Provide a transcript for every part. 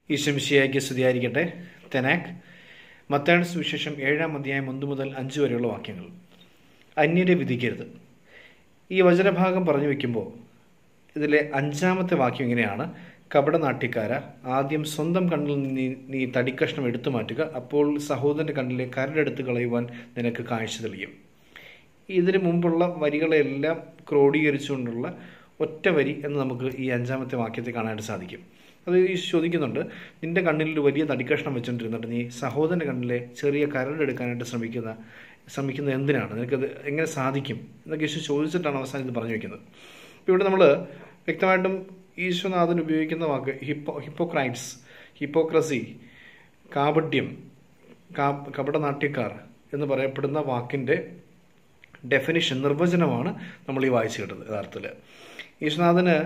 ഈശംശിയായിക്ക് സ്തുതിയായിരിക്കട്ടെ തെനാക് മത്തായുടെ സുവിശേഷം ഏഴാം അധ്യായം ഒന്ന് മുതൽ അഞ്ച് വരെയുള്ള വാക്യങ്ങൾ അന്യരെ വിധിക്കരുത് ഈ വചനഭാഗം പറഞ്ഞു വയ്ക്കുമ്പോൾ ഇതിലെ അഞ്ചാമത്തെ വാക്യം ഇങ്ങനെയാണ് കപടനാട്യക്കാര ആദ്യം സ്വന്തം കണ്ണിൽ നീ നീ തടിക്കഷ്ണം എടുത്തു മാറ്റുക അപ്പോൾ സഹോദരൻ്റെ കണ്ണിലെ കരടെടുത്ത് കളയുവാൻ നിനക്ക് കാഴ്ച തെളിയും ഇതിനു മുമ്പുള്ള വരികളെല്ലാം ക്രോഡീകരിച്ചുകൊണ്ടുള്ള ഒറ്റ വരി എന്ന് നമുക്ക് ഈ അഞ്ചാമത്തെ വാക്യത്തെ കാണാനായിട്ട് സാധിക്കും അത് ഈ ചോദിക്കുന്നുണ്ട് നിന്റെ കണ്ണിൽ ഒരു വലിയ തടിക്കഷ്ണം വെച്ചുകൊണ്ടിരുന്നിട്ട് നീ സഹോദരൻ്റെ കണ്ണിലെ ചെറിയ കരടെടുക്കാനായിട്ട് ശ്രമിക്കുന്ന ശ്രമിക്കുന്നത് എന്തിനാണ് നിനക്കത് എങ്ങനെ സാധിക്കും എന്നൊക്കെ യേശു ചോദിച്ചിട്ടാണ് അവസാനം ഇത് പറഞ്ഞു വയ്ക്കുന്നത് ഇപ്പോൾ ഇവിടെ നമ്മൾ വ്യക്തമായിട്ടും ഈശ്വനാഥൻ ഉപയോഗിക്കുന്ന വാക്ക് ഹിപ്പോ ഹിപ്പോക്രൈറ്റ്സ് ഹിപ്പോക്രസി കാപട്യം കാ കപടനാട്യക്കാർ എന്ന് പറയപ്പെടുന്ന വാക്കിൻ്റെ ഡെഫിനിഷൻ നിർവചനമാണ് നമ്മൾ ഈ വായിച്ചു കേട്ടത് യഥാർത്ഥത്തിൽ ഈശ്വനാഥന്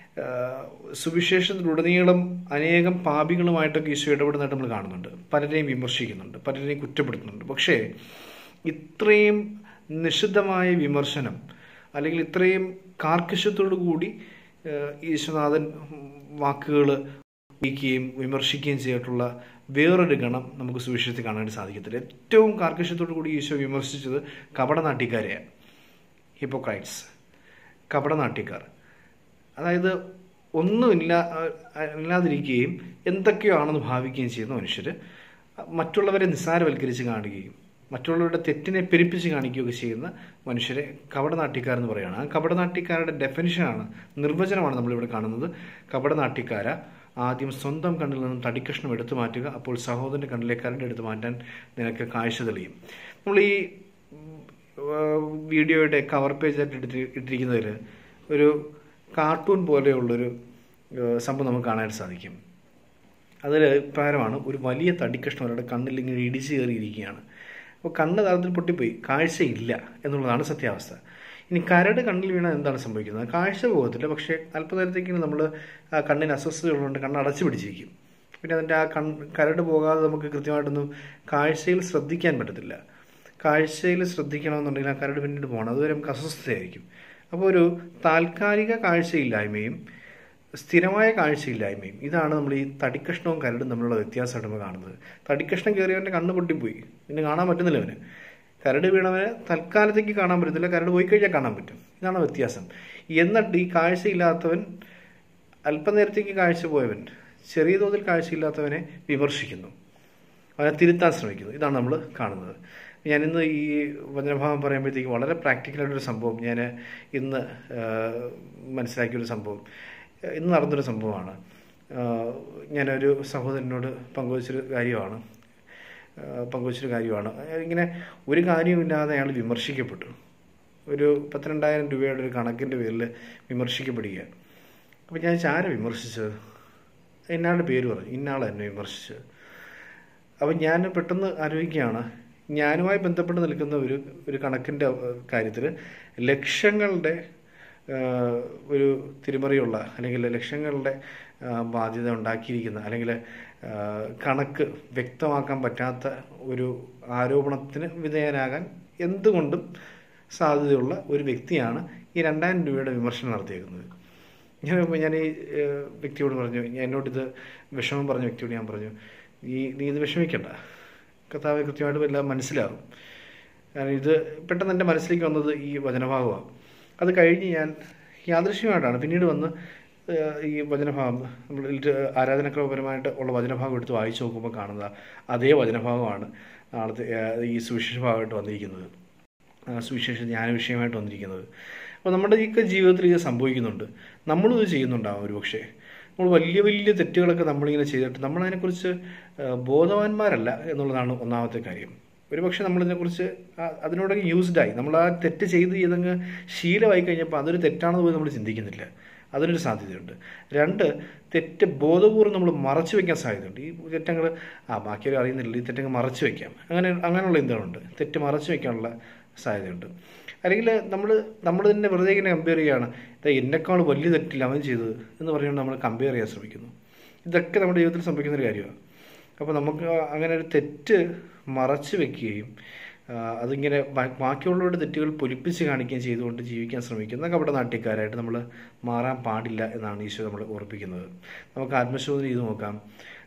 സുവിശേഷത്തിലുടനീളം അനേകം പാപികളുമായിട്ടൊക്കെ ഈശോ ഇടപെടുന്നതായിട്ട് നമ്മൾ കാണുന്നുണ്ട് പലരെയും വിമർശിക്കുന്നുണ്ട് പലരെയും കുറ്റപ്പെടുത്തുന്നുണ്ട് പക്ഷേ ഇത്രയും നിഷിദ്ധമായ വിമർശനം അല്ലെങ്കിൽ ഇത്രയും കാർക്കശ്യത്തോടു കൂടി ഈശ്വനാഥൻ വാക്കുകൾ ഉപയോഗിക്കുകയും വിമർശിക്കുകയും ചെയ്തിട്ടുള്ള വേറൊരു ഗണം നമുക്ക് സുവിശേഷത്തിൽ കാണാൻ സാധിക്കത്തില്ല ഏറ്റവും കാർക്കശ്യത്തോടു കൂടി ഈശോ വിമർശിച്ചത് കപടനാട്യക്കാരെയാണ് ഹിപ്പോക്രൈറ്റ്സ് കപടനാട്യക്കാർ അതായത് ഒന്നുമില്ല ഇല്ലാതിരിക്കുകയും എന്തൊക്കെയോ ആണെന്ന് ഭാവിക്കുകയും ചെയ്യുന്ന മനുഷ്യർ മറ്റുള്ളവരെ നിസ്സാരവൽക്കരിച്ച് കാണുകയും മറ്റുള്ളവരുടെ തെറ്റിനെ പെരുപ്പിച്ച് കാണിക്കുകയൊക്കെ ചെയ്യുന്ന മനുഷ്യരെ കപടനാട്യക്കാരെന്ന് പറയുകയാണ് ആ കപടനാട്യക്കാരുടെ ഡെഫിനിഷനാണ് നിർവചനമാണ് നമ്മളിവിടെ കാണുന്നത് കപടനാട്യക്കാര ആദ്യം സ്വന്തം കണ്ണിൽ നിന്നും തടിക്കഷ്ണം എടുത്തു മാറ്റുക അപ്പോൾ സഹോദരൻ്റെ കണ്ണിലെ കരണ്ട് എടുത്തു മാറ്റാൻ നിനക്ക് കാഴ്ച തെളിയും നമ്മൾ ഈ വീഡിയോയുടെ കവർ പേജായിട്ട് എടുത്തി ഇട്ടിരിക്കുന്നതിൽ ഒരു കാർട്ടൂൺ പോലെയുള്ളൊരു സംഭവം നമുക്ക് കാണാൻ സാധിക്കും അതിൽ പ്രകാരമാണ് ഒരു വലിയ തടിക്കഷ്ണം അവരുടെ കണ്ണിൽ ഇങ്ങനെ ഇടിച്ചു കയറിയിരിക്കുകയാണ് അപ്പോൾ കണ്ണ് തരത്തിൽ പൊട്ടിപ്പോയി കാഴ്ചയില്ല എന്നുള്ളതാണ് സത്യാവസ്ഥ ഇനി കരട് കണ്ണിൽ വീണാൽ എന്താണ് സംഭവിക്കുന്നത് കാഴ്ച പോകത്തില്ല പക്ഷേ അല്പനേരത്തേക്ക് നമ്മൾ ആ കണ്ണിന് അസ്വസ്ഥതയുള്ളതുകൊണ്ട് കണ്ണ് അടച്ചു പിടിച്ചിരിക്കും പിന്നെ അതിൻ്റെ ആ കൺ കരട് പോകാതെ നമുക്ക് കൃത്യമായിട്ടൊന്നും കാഴ്ചയിൽ ശ്രദ്ധിക്കാൻ പറ്റത്തില്ല കാഴ്ചയിൽ ശ്രദ്ധിക്കണമെന്നുണ്ടെങ്കിൽ ആ കരട് പിന്നീട് പോകണം അതുവരെ നമുക്ക് അസ്വസ്ഥതയായിരിക്കും അപ്പോൾ ഒരു താൽക്കാലിക കാഴ്ചയില്ലായ്മയും സ്ഥിരമായ കാഴ്ചയില്ലായ്മയും ഇതാണ് നമ്മൾ ഈ തടിക്കഷ്ണവും കരടും തമ്മിലുള്ള വ്യത്യാസമായിട്ട് നമ്മൾ കാണുന്നത് തടിക്കഷ്ണം കയറിയവൻ്റെ കണ്ണ് പൊട്ടിപ്പോയി പിന്നെ കാണാൻ പറ്റുന്നില്ല അവന് കരട് വീണവന് തൽക്കാലത്തേക്ക് കാണാൻ പറ്റത്തില്ല കരട് പോയി കഴിഞ്ഞാൽ കാണാൻ പറ്റും ഇതാണ് വ്യത്യാസം എന്നിട്ട് ഈ കാഴ്ചയില്ലാത്തവൻ അല്പനേരത്തേക്ക് കാഴ്ച പോയവൻ ചെറിയ തോതിൽ കാഴ്ചയില്ലാത്തവനെ വിമർശിക്കുന്നു അവനെ തിരുത്താൻ ശ്രമിക്കുന്നു ഇതാണ് നമ്മൾ കാണുന്നത് ഞാനിന്ന് ഈ വചനഭാവം പറയുമ്പോഴത്തേക്ക് വളരെ പ്രാക്ടിക്കലായിട്ടൊരു സംഭവം ഞാൻ ഇന്ന് മനസ്സിലാക്കിയൊരു സംഭവം ഇന്ന് നടന്നൊരു സംഭവമാണ് ഞാനൊരു സഹോദരനോട് പങ്കുവച്ചൊരു കാര്യമാണ് പങ്കുവച്ചൊരു കാര്യമാണ് ഇങ്ങനെ ഒരു കാര്യമില്ലാതെ അയാൾ വിമർശിക്കപ്പെട്ടു ഒരു പത്തിരണ്ടായിരം രൂപയുടെ ഒരു കണക്കിൻ്റെ പേരിൽ വിമർശിക്കപ്പെടുക അപ്പോൾ ഞാൻ ആരെ വിമർശിച്ചത് ഇന്നാളുടെ പേര് പറഞ്ഞു ഇന്നാൾ എന്നെ വിമർശിച്ചത് അപ്പം ഞാൻ പെട്ടെന്ന് ആലോചിക്കുകയാണ് ഞാനുമായി ബന്ധപ്പെട്ട് നിൽക്കുന്ന ഒരു ഒരു കണക്കിൻ്റെ കാര്യത്തിൽ ലക്ഷങ്ങളുടെ ഒരു തിരിമറിയുള്ള അല്ലെങ്കിൽ ലക്ഷങ്ങളുടെ ബാധ്യത ഉണ്ടാക്കിയിരിക്കുന്ന അല്ലെങ്കിൽ കണക്ക് വ്യക്തമാക്കാൻ പറ്റാത്ത ഒരു ആരോപണത്തിന് വിധേയനാകാൻ എന്തുകൊണ്ടും സാധ്യതയുള്ള ഒരു വ്യക്തിയാണ് ഈ രണ്ടായിരം രൂപയുടെ വിമർശനം നടത്തിയേക്കുന്നത് ഞാൻ ഞാൻ ഈ വ്യക്തിയോട് പറഞ്ഞു ഞാൻ എന്നോടിത് വിഷമം പറഞ്ഞ വ്യക്തിയോട് ഞാൻ പറഞ്ഞു നീ നീ ഇത് വിഷമിക്കണ്ട കർത്താവ് കൃത്യമായിട്ട് എല്ലാം മനസ്സിലാകും കാരണം ഇത് പെട്ടെന്ന് എൻ്റെ മനസ്സിലേക്ക് വന്നത് ഈ വചനഭാഗമാണ് അത് കഴിഞ്ഞ് ഞാൻ യാദൃശ്യമായിട്ടാണ് പിന്നീട് വന്ന് ഈ വചനഭാഗം നമ്മൾ ആരാധനക്രമപരമായിട്ട് ഉള്ള വചനഭാഗം എടുത്ത് വായിച്ചു നോക്കുമ്പോൾ കാണുന്ന അതേ വചനഭാഗമാണ് നാളത്തെ ഈ സുവിശേഷ ഭാഗമായിട്ട് വന്നിരിക്കുന്നത് സുവിശേഷ ജ്ഞാന വിഷയമായിട്ട് വന്നിരിക്കുന്നത് അപ്പോൾ നമ്മുടെ ഈ ജീവിതത്തിൽ ഇത് സംഭവിക്കുന്നുണ്ട് നമ്മളും ഇത് ചെയ്യുന്നുണ്ടാവും ഒരു പക്ഷേ നമ്മൾ വലിയ വലിയ തെറ്റുകളൊക്കെ നമ്മളിങ്ങനെ ചെയ്തിട്ട് നമ്മളതിനെക്കുറിച്ച് ബോധവാന്മാരല്ല എന്നുള്ളതാണ് ഒന്നാമത്തെ കാര്യം ഒരുപക്ഷെ നമ്മളിതിനെക്കുറിച്ച് അതിനോടൊക്കെ യൂസ്ഡായി നമ്മൾ ആ തെറ്റ് ചെയ്ത് ചെയ്തങ്ങ് ശീലമായി കഴിഞ്ഞപ്പോൾ അതൊരു തെറ്റാണെന്ന് പോയി നമ്മൾ ചിന്തിക്കുന്നില്ല അതിനൊരു സാധ്യതയുണ്ട് രണ്ട് തെറ്റ് ബോധപൂർവ്വം നമ്മൾ മറച്ചു വെക്കാൻ സാധ്യതയുണ്ട് ഈ തെറ്റങ്ങൾ ആ ബാക്കിയൊരു അറിയുന്നില്ല ഈ തെറ്റങ്ങൾ മറച്ചു വെക്കാം അങ്ങനെ അങ്ങനെയുള്ള എന്തുകളുണ്ട് തെറ്റ് മറച്ചു വെക്കാനുള്ള സാധ്യതയുണ്ട് അല്ലെങ്കിൽ നമ്മൾ നമ്മൾ തന്നെ വെറുതെ ഇങ്ങനെ കമ്പയർ ചെയ്യുകയാണ് എന്നെക്കാൾ വലിയ തെറ്റില്ല അവൻ ചെയ്തത് എന്ന് പറഞ്ഞുകൊണ്ട് നമ്മൾ കമ്പയർ ചെയ്യാൻ ശ്രമിക്കുന്നു ഇതൊക്കെ നമ്മുടെ ജീവിതത്തിൽ സംഭവിക്കുന്ന ഒരു കാര്യമാണ് അപ്പോൾ നമുക്ക് അങ്ങനെ ഒരു തെറ്റ് മറച്ചു വെക്കുകയും അതിങ്ങനെ ബാക്കിയുള്ളവരുടെ തെറ്റുകൾ പൊലിപ്പിച്ച് കാണിക്കുകയും ചെയ്തുകൊണ്ട് ജീവിക്കാൻ ശ്രമിക്കുന്ന കപടനാട്യക്കാരായിട്ട് നമ്മൾ മാറാൻ പാടില്ല എന്നാണ് ഈശോ നമ്മൾ ഓർപ്പിക്കുന്നത് നമുക്ക് ആത്മശോധന ചെയ്ത് നോക്കാം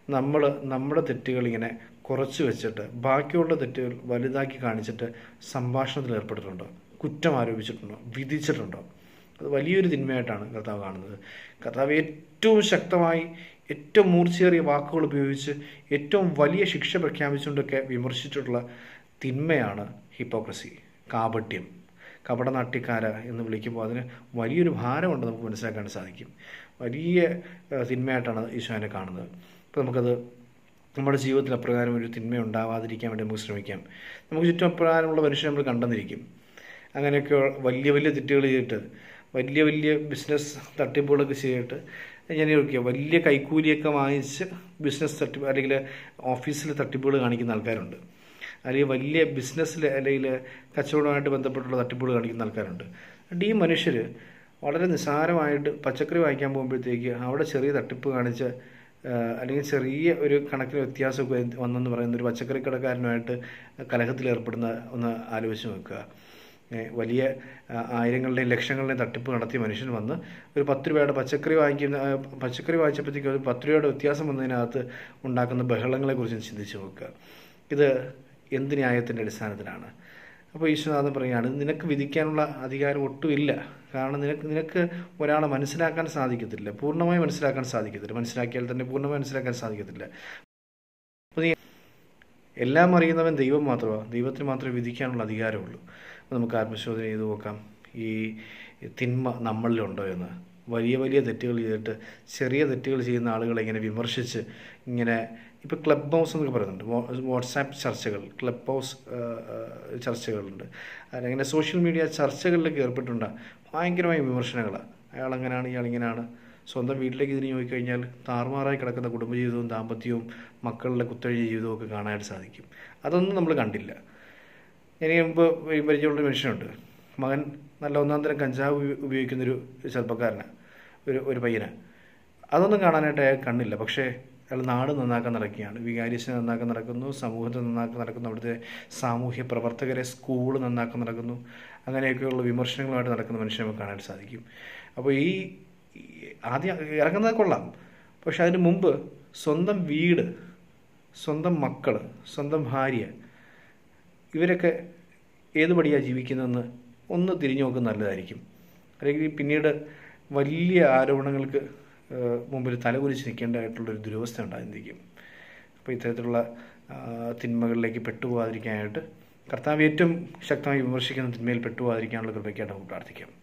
നമ്മൾ നമ്മുടെ തെറ്റുകൾ ഇങ്ങനെ കുറച്ച് വെച്ചിട്ട് ബാക്കിയുള്ള തെറ്റുകൾ വലുതാക്കി കാണിച്ചിട്ട് സംഭാഷണത്തിൽ ഏർപ്പെട്ടിട്ടുണ്ടോ കുറ്റം ആരോപിച്ചിട്ടുണ്ടോ വിധിച്ചിട്ടുണ്ടോ അത് വലിയൊരു തിന്മയായിട്ടാണ് കർത്താവ് കാണുന്നത് കർത്താവ് ഏറ്റവും ശക്തമായി ഏറ്റവും മൂർച്ചയേറിയ വാക്കുകൾ ഉപയോഗിച്ച് ഏറ്റവും വലിയ ശിക്ഷ പ്രഖ്യാപിച്ചുകൊണ്ടൊക്കെ വിമർശിച്ചിട്ടുള്ള തിന്മയാണ് ഹിപ്പോക്രസി കാപട്യം കപടനാട്യക്കാര എന്ന് വിളിക്കുമ്പോൾ അതിന് വലിയൊരു ഭാരമുണ്ട് നമുക്ക് മനസ്സിലാക്കാൻ സാധിക്കും വലിയ ഏഹ്, തിന്മയായിട്ടാണ് ഈശോനെ കാണുന്നത് അപ്പോൾ നമുക്കത് നമ്മുടെ ജീവിതത്തിൽ അപ്രകാരം ഒരു തിന്മ ഉണ്ടാവാതിരിക്കാൻ വേണ്ടി നമുക്ക് ശ്രമിക്കാം നമുക്ക് ചുറ്റും അപ്രകാരമുള്ള മനുഷ്യരെ നമ്മൾ കണ്ടെന്നിരിക്കും അങ്ങനെയൊക്കെ വലിയ വലിയ തെറ്റുകൾ ചെയ്തിട്ട് വലിയ വലിയ ബിസിനസ് തട്ടിപ്പുകളൊക്കെ ചെയ്തിട്ട് ഞാൻ നോക്കിയ വലിയ കൈക്കൂലിയൊക്കെ വാങ്ങിച്ച് ബിസിനസ് തട്ടിപ്പ് അല്ലെങ്കിൽ ഓഫീസിൽ തട്ടിപ്പുകൾ കാണിക്കുന്ന ആൾക്കാരുണ്ട് അല്ലെങ്കിൽ വലിയ ബിസിനസ്സിൽ അല്ലെങ്കിൽ കച്ചവടമായിട്ട് ബന്ധപ്പെട്ടുള്ള തട്ടിപ്പുകൾ കാണിക്കുന്ന ആൾക്കാരുണ്ട് എന്നിട്ട് ഈ മനുഷ്യർ വളരെ നിസ്സാരമായിട്ട് പച്ചക്കറി വാങ്ങിക്കാൻ പോകുമ്പോഴത്തേക്ക് അവിടെ ചെറിയ തട്ടിപ്പ് കാണിച്ച് ആ, അല്ലെങ്കിൽ ചെറിയ ഒരു കണക്കിന് വ്യത്യാസമൊക്കെ വന്നെന്ന് പറയുന്ന ഒരു പച്ചക്കറി കടക്കാരനുമായിട്ട് കലഹത്തിൽ ഏർപ്പെടുന്ന ഒന്ന് ആലോചിച്ച് നോക്കുക ഏ, വലിയ ആ, ആയിരങ്ങളുടെയും ലക്ഷങ്ങളുടെയും തട്ടിപ്പ് നടത്തിയ മനുഷ്യൻ വന്ന് ഒരു പത്ത് രൂപയുടെ പച്ചക്കറി വാങ്ങിക്കുന്ന ആ, പച്ചക്കറി വാങ്ങിച്ചപ്പോഴത്തേക്ക് ഒരു പത്ത് രൂപയുടെ വ്യത്യാസം വന്നതിനകത്ത് ഉണ്ടാക്കുന്ന ബഹളങ്ങളെക്കുറിച്ച് ചിന്തിച്ച് നോക്കുക ഇത് എന്ത് ന്യായത്തിൻ്റെ അടിസ്ഥാനത്തിലാണ് അപ്പോൾ ഈശ്വനാഥൻ പറയുകയാണ് ഇത് നിനക്ക് വിധിക്കാനുള്ള അധികാരം ഒട്ടുമില്ല കാരണം നിനക്ക് നിനക്ക് ഒരാളെ മനസ്സിലാക്കാൻ സാധിക്കത്തില്ല പൂർണ്ണമായി മനസ്സിലാക്കാൻ സാധിക്കത്തില്ല മനസ്സിലാക്കിയാൽ തന്നെ പൂർണ്ണമായി മനസ്സിലാക്കാൻ സാധിക്കത്തില്ല അപ്പോൾ നീ എല്ലാം അറിയുന്നവൻ ദൈവം മാത്രമാണ് ദൈവത്തിന് മാത്രമേ വിധിക്കാനുള്ള അധികാരമുള്ളൂ അപ്പോൾ നമുക്ക് ആത്മശോധന ചെയ്ത് നോക്കാം ഈ തിന്മ നമ്മളിലുണ്ടോ എന്ന് വലിയ വലിയ തെറ്റുകൾ ചെയ്തിട്ട് ചെറിയ തെറ്റുകൾ ചെയ്യുന്ന ആളുകളെ ഇങ്ങനെ വിമർശിച്ച് ഇങ്ങനെ ഇപ്പോൾ ക്ലബ് ഹൗസ് എന്നൊക്കെ പറയുന്നുണ്ട് വാ- വാട്സാപ്പ് ചർച്ചകൾ ക്ലബ് ഹൗസ് ആ, ആ, ചർച്ചകളുണ്ട് അല്ലെങ്കിൽ സോഷ്യൽ മീഡിയ ചർച്ചകളിലൊക്കെ ഏർപ്പെട്ടുണ്ട് ഭയങ്കരമായ വിമർശനങ്ങളാണ് അയാൾ അങ്ങനെയാണ് ഇയാൾ ഇങ്ങനെയാണ് സ്വന്തം വീട്ടിലേക്ക് തിരിഞ്ഞു നോക്കിക്കഴിഞ്ഞാൽ താറുമാറായി കിടക്കുന്ന കുടുംബജീവിതവും ദാമ്പത്യവും മക്കളുടെ കുത്തഴിഞ്ഞ ജീവിതവും ഒക്കെ കാണാനായിട്ട് സാധിക്കും അതൊന്നും നമ്മൾ കണ്ടില്ല എനിക്ക് മുമ്പ് ഈ പരിചയമുള്ളൊരു മനുഷ്യനുണ്ട് മകൻ നല്ല ഒന്നാം തരം കഞ്ചാവ് ഉപ- ഉപയോഗിക്കുന്നൊരു ചെറുപ്പക്കാരനാണ് ഒരു ഒരു പയ്യന് അതൊന്നും കാണാനായിട്ട് അയാൾ കണ്ണില്ല പക്ഷേ അയാൾ നാട് നന്നാക്കാൻ നടക്കുകയാണ് വികാരിസിനെ നന്നാക്കാൻ നടക്കുന്നു സമൂഹത്തെ നന്നാക്കാൻ നടക്കുന്നു അവിടുത്തെ സാമൂഹ്യ പ്രവർത്തകരെ സ്കൂൾ നന്നാക്കാൻ നടക്കുന്നു അങ്ങനെയൊക്കെയുള്ള വിമർശനങ്ങളുമായിട്ട് നടക്കുന്ന മനുഷ്യനെ നമുക്ക് കാണാൻ സാധിക്കും അപ്പോൾ ഈ ഈ ആദ്യം ഇറങ്ങുന്നത് കൊള്ളാം പക്ഷെ അതിന് മുമ്പ് സ്വന്തം വീട് സ്വന്തം മക്കൾ സ്വന്തം ഭാര്യ ഇവരൊക്കെ ഏത് പടിയാണ് ജീവിക്കുന്നതെന്ന് ഒന്ന് തിരിഞ്ഞു നോക്കുന്നത് നല്ലതായിരിക്കും അല്ലെങ്കിൽ പിന്നീട് വലിയ ആരോപണങ്ങൾക്ക് ഏഹ്, മുമ്പിൽ തലകുലിച്ച് നിൽക്കേണ്ടതായിട്ടുള്ളൊരു ദുരവസ്ഥ ഉണ്ടായിരിക്കും അപ്പോൾ ഇത്തരത്തിലുള്ള ആ, തിന്മകളിലേക്ക് പെട്ടുപോകാതിരിക്കാനായിട്ട് കർത്താവ് ഏറ്റവും ശക്തമായി വിമർശിക്കുന്ന തിന്മയിൽ പെട്ടുപോകാതിരിക്കാനുള്ള കൃപയ്ക്കായിട്ട് നമുക്ക് പ്രാർത്ഥിക്കാം